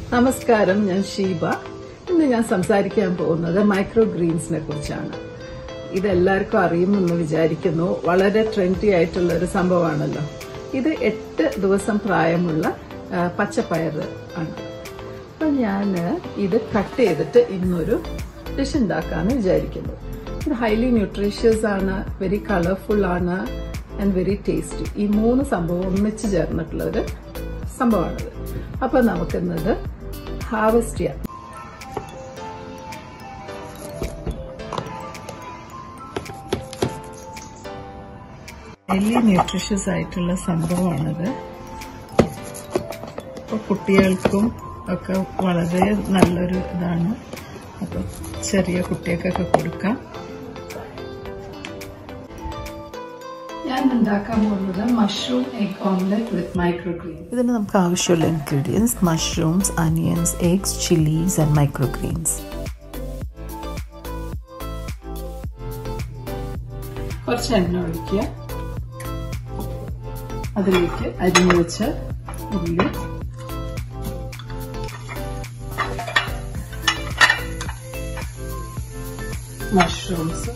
നമസ്കാരം ഞാൻ ഷീബ ഇന്ന് ഞാൻ സംസാരിക്കാൻ പോകുന്നത് മൈക്രോ ഗ്രീൻസിനെ കുറിച്ചാണ് ഇതെല്ലാവർക്കും അറിയുമെന്ന് വിചാരിക്കുന്നു വളരെ ട്രെൻഡി ആയിട്ടുള്ള ഒരു സംഭവമാണല്ലോ ഇത് എട്ട് ദിവസം പ്രായമുള്ള ആ, പച്ചപ്പയർ ആണ് അപ്പൊ ഞാൻ ഇത് കട്ട് ചെയ്തിട്ട് ഇന്നൊരു ഡിഷ് ഉണ്ടാക്കാന്ന് വിചാരിക്കുന്നു ഇത് ഹൈലി ന്യൂട്രീഷ്യസ് ആണ് വെരി കളർഫുൾ ആണ് ആൻഡ് വെരി ടേസ്റ്റി ഈ മൂന്ന് സംഭവം ഒന്നിച്ച് ചേർന്നിട്ടുള്ള ഒരു സംഭവമാണിത് അപ്പൊ നമുക്കിന്നത് ഹാർവസ്റ്റ് ചെയ്യാം വലിയ ന്യൂട്രീഷ്യസ് ആയിട്ടുള്ള സംഭവമാണിത് അപ്പോൾ കുട്ടികൾക്കും ഒക്കെ വളരെ നല്ലൊരു ഇതാണ് അപ്പോൾ ചെറിയ കുട്ടികൾക്കൊക്കെ കൊടുക്കാം ഞാൻ ഉണ്ടാക്കാൻ പോകുന്നത് mushroom egg omelette with micro green ഇതിന് നമുക്ക് ആവശ്യമുള്ള ingredients mushrooms onions eggs chillies and microgreens കുറച്ച് എണ്ണ ഒഴിക്കുക അതിലേക്ക് അരിഞ്ഞു വെച്ച ഉള്ളി മഷ്റൂംസ്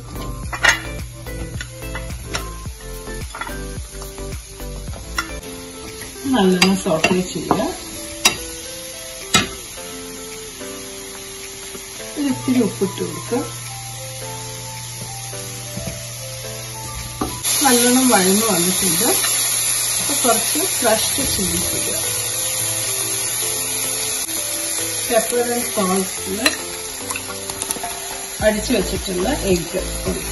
നല്ലോണം സോട്ടേ ചെയ്യുക ഒരു ഇത്തിരി ഉപ്പിട്ട് കൊടുക്കുക നല്ലോണം വഴന്നു വന്നിട്ടുണ്ട് അപ്പൊ കുറച്ച് ഫ്രഷ് ചില്ലി ഇടുക പെപ്പർ ആൻഡ് സോൾട്ടിൽ അടിച്ചു വെച്ചിട്ടുള്ള എഗ്ഗ്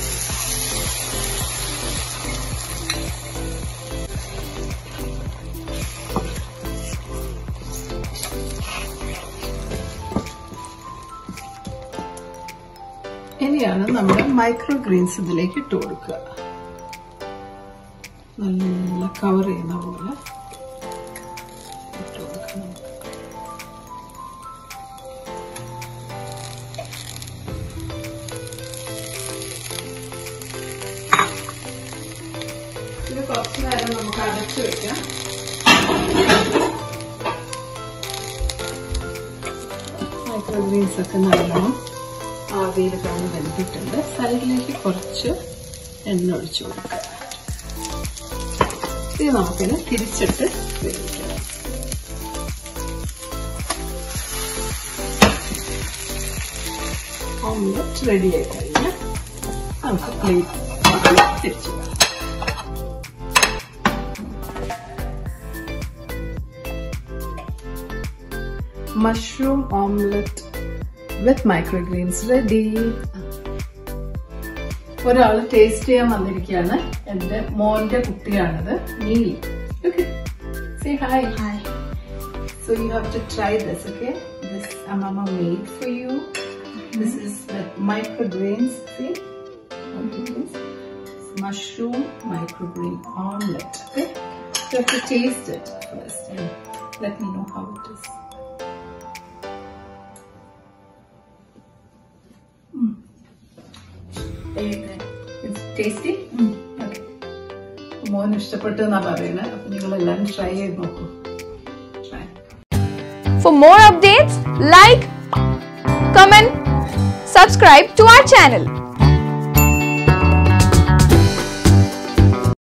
ഇനിയാണ് നമ്മുടെ മൈക്രോ ഗ്രീൻസ് ഇതിലേക്ക് ഇട്ട് കൊടുക്കുക നല്ല കവർ ചെയ്യുന്ന പോലെ ഇട്ട് കൊടുക്കണം ഇത് കുറച്ച് നേരം നമുക്ക് അടച്ചു വെക്കാം മൈക്രോ ഗ്രീൻസ് ഒക്കെ നല്ലോണം ആവിയിൽ കാണി വെന്തിട്ടുണ്ട് സൈഡിലേക്ക് കുറച്ച് എണ്ണ ഒഴിച്ചു കൊടുക്കുക ഇത് നമുക്കിത് തിരിച്ചിട്ട് വേവിക്കണം ഓംലെറ്റ് റെഡി ആയി കഴിഞ്ഞാൽ നമുക്ക് പ്ലേറ്റ് തിരിച്ചു വെക്കാം. Mushroom omelette with microgreens ready ഒരാൾ ടേസ്റ്റ് ചെയ്യാൻ വന്നിരിക്കുകയാണ് എന്റെ മോന്റെ കുട്ടിയാണിത് Neeli okay say hi hi so you have to try this okay this അമ്മ made for you this is microgreens see mushroom microgreen omelette okay you have to taste it first and let me know how it is It's tasty? Okay. മോൻ ഇഷ്ടപ്പെട്ടു എന്നാ പറയുന്നത് അപ്പൊ നിങ്ങൾ എല്ലാവരും try ചെയ്ത് നോക്കൂ try For more updates, like, comment, subscribe to our channel.